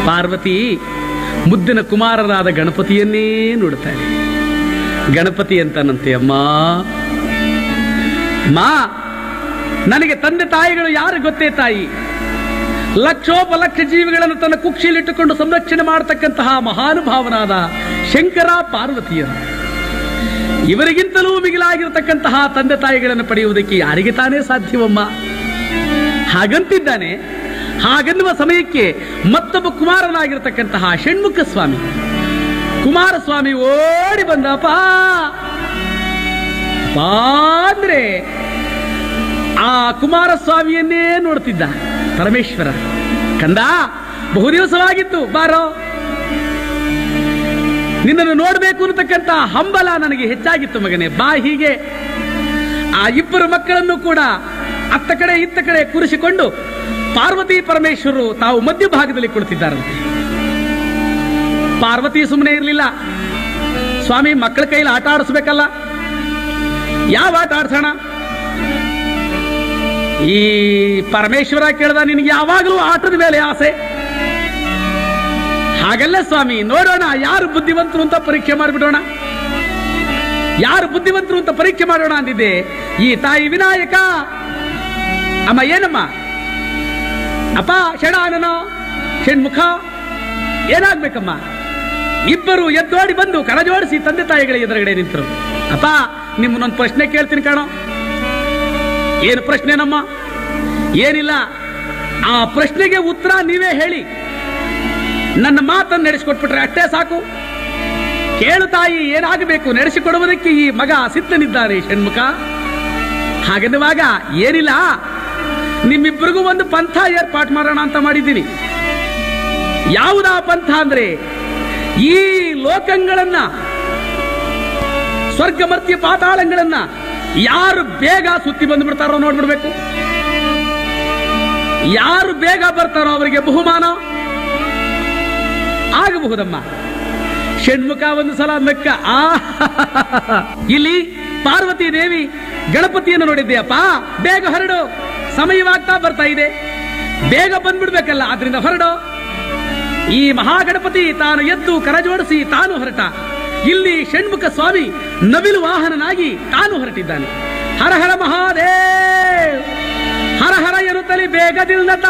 ಪಾರ್ವತಿ ಮುದ್ದಿನ ಕುಮಾರನಾದ ಗಣಪತಿಯನ್ನೇ ನೋಡ್ತಾಳೆ ಗಣಪತಿ ಅಂತನಂತೆ ಅಮ್ಮ ಮಾ ನನಗೆ ತಂದೆ ತಾಯಿಗಳು ಯಾರು ಗೊತ್ತೇ ತಾಯಿ ಲಕ್ಷೋಪಲಕ್ಷ ಜೀವಿಗಳನ್ನು ತನ್ನ ಕುಕ್ಷಿಯಲ್ಲಿಟ್ಟುಕೊಂಡು ಸಂರಕ್ಷಣೆ ಮಾಡತಕ್ಕಂತಹ ಮಹಾನುಭಾವನಾದ ಶಂಕರ ಪಾರ್ವತಿಯರು ಇವರಿಗಿಂತಲೂ ಮಿಗಿಲಾಗಿರತಕ್ಕಂತಹ ತಂದೆ ತಾಯಿಗಳನ್ನು ಪಡೆಯುವುದಕ್ಕೆ ಯಾರಿಗೆ ತಾನೇ ಸಾಧ್ಯವಮ್ಮ ಹಾಗಂತಿದ್ದಾನೆ ಹಾಗನ್ನುವ ಸಮಯಕ್ಕೆ ಮತ್ತೊಬ್ಬ ಕುಮಾರನಾಗಿರತಕ್ಕಂತಹ ಷಣ್ಮುಖ ಸ್ವಾಮಿ ಕುಮಾರಸ್ವಾಮಿ ಓಡಿ ಬಂದಪ್ಪ ಅಪ್ಪಾ ಅಂದ್ರೆ ಆ ಕುಮಾರಸ್ವಾಮಿಯನ್ನೇ ನೋಡ್ತಿದ್ದ ಪರಮೇಶ್ವರ ಕಂದ ಬಹು ದಿವಸವಾಗಿತ್ತು ಬಾರೋ ನಿನ್ನನ್ನು ನೋಡಬೇಕು ಅನ್ನತಕ್ಕಂತ ಹಂಬಲ ನನಗೆ ಹೆಚ್ಚಾಗಿತ್ತು ಮಗನೇ ಬಾ ಹೀಗೆ ಆ ಇಬ್ಬರು ಮಕ್ಕಳನ್ನು ಕೂಡ ಅತ್ತ ಕಡೆ ಇತ್ತ ಕಡೆ ಕೂರಿಸಿಕೊಂಡು ಪಾರ್ವತಿ ಪರಮೇಶ್ವರರು ತಾವು ಮಧ್ಯಭಾಗದಲ್ಲಿ ಕುಳಿತಿದ್ದಾರಂತೆ ಪಾರ್ವತಿ ಸುಮ್ಮನೆ ಇರಲಿಲ್ಲ ಸ್ವಾಮಿ ಮಕ್ಕಳ ಕೈಲಿ ಆಟ ಆಡಿಸ್ಬೇಕಲ್ಲ ಯಾವ ಆಟ ಆಡ್ಸೋಣ ಈ ಪರಮೇಶ್ವರ ಕೇಳ್ದ ನಿನಗೆ ಯಾವಾಗಲೂ ಆಟದ ಮೇಲೆ ಆಸೆ ಹಾಗಲ್ಲ ಸ್ವಾಮಿ ನೋಡೋಣ ಯಾರು ಬುದ್ಧಿವಂತರು ಅಂತ ಪರೀಕ್ಷೆ ಮಾಡಿಬಿಡೋಣ ಯಾರು ಬುದ್ಧಿವಂತರು ಅಂತ ಪರೀಕ್ಷೆ ಮಾಡೋಣ ಅಂದಿದ್ದೆ ಈ ತಾಯಿ ವಿನಾಯಕ ಅಮ್ಮ ಏನಮ್ಮ ಅಪ್ಪ ಷಡಾನನ ಷಣ್ಮುಖ ಏನಾಗ್ಬೇಕಮ್ಮ ಇಬ್ಬರು ಎದ್ದೋಡಿ ಬಂದು ಕರಜೋಡಿಸಿ ತಂದೆ ತಾಯಿಗಳ ಎದುರುಗಡೆ ನಿಂತರು ಅಪ್ಪ ನಿಮ್ಮನ್ನೊಂದು ಪ್ರಶ್ನೆ ಕೇಳ್ತೀನಿ ಕಾಣೋ ಏನು ಪ್ರಶ್ನೆನಮ್ಮ ಏನಿಲ್ಲ ಆ ಪ್ರಶ್ನೆಗೆ ಉತ್ತರ ನೀವೇ ಹೇಳಿ ನನ್ನ ಮಾತನ್ನು ನಡೆಸಿಕೊಟ್ಬಿಟ್ರೆ ಅಷ್ಟೇ ಸಾಕು ಕೇಳು ತಾಯಿ ಏನಾಗಬೇಕು ನಡೆಸಿಕೊಡುವುದಕ್ಕೆ ಈ ಮಗ ಸಿದ್ಧನಿದ್ದಾನೆ ಷಣ್ಮುಖ ಹಾಗೆನ್ನುವಾಗ ಏನಿಲ್ಲ ನಿಮ್ಮಿಬ್ಬರಿಗೂ ಒಂದು ಪಂಥ ಏರ್ಪಾಟ್ ಮಾಡೋಣ ಅಂತ ಮಾಡಿದ್ದೀನಿ ಯಾವುದಾ ಪಂಥ ಅಂದ್ರೆ ಈ ಲೋಕಗಳನ್ನ ಸ್ವರ್ಗ ಮರ್ತ್ಯ ಪಾತಾಳಗಳನ್ನ ಯಾರು ಬೇಗ ಸುತ್ತಿ ಬಂದ್ಬಿಡ್ತಾರೋ ನೋಡ್ಬಿಡ್ಬೇಕು ಯಾರು ಬೇಗ ಬರ್ತಾರೋ ಅವರಿಗೆ ಬಹುಮಾನ ಆಗಬಹುದಮ್ಮ ಷಣ್ಮುಖ ಒಂದು ಸಲ ನಕ್ಕ ಆ ಇಲ್ಲಿ ಪಾರ್ವತಿ ದೇವಿ ಗಣಪತಿಯನ್ನು ನೋಡಿದ್ದೆಯಪ್ಪ ಬೇಗ ಹೊರಡು ಸಮಯವಾಗ್ತಾ ಬರ್ತಾ ಇದೆ ಬೇಗ ಬಂದ್ಬಿಡ್ಬೇಕಲ್ಲ ಆದ್ರಿಂದ ಹೊರಡು ಈ ಮಹಾಗಣಪತಿ ತಾನು ಎದ್ದು ಕರಜೋಡಿಸಿ ತಾನು ಹೊರಟ ಇಲ್ಲಿ ಷಣ್ಮುಖ ಸ್ವಾಮಿ ನವಿಲು ವಾಹನನಾಗಿ ತಾನು ಹೊರಟಿದ್ದಾನೆ ಹರ ಹರ ಮಹಾದೇವ್ ಹರ ಹರ ಎನ್ನುತ್ತಲೇ ಬೇಗದಿಂದ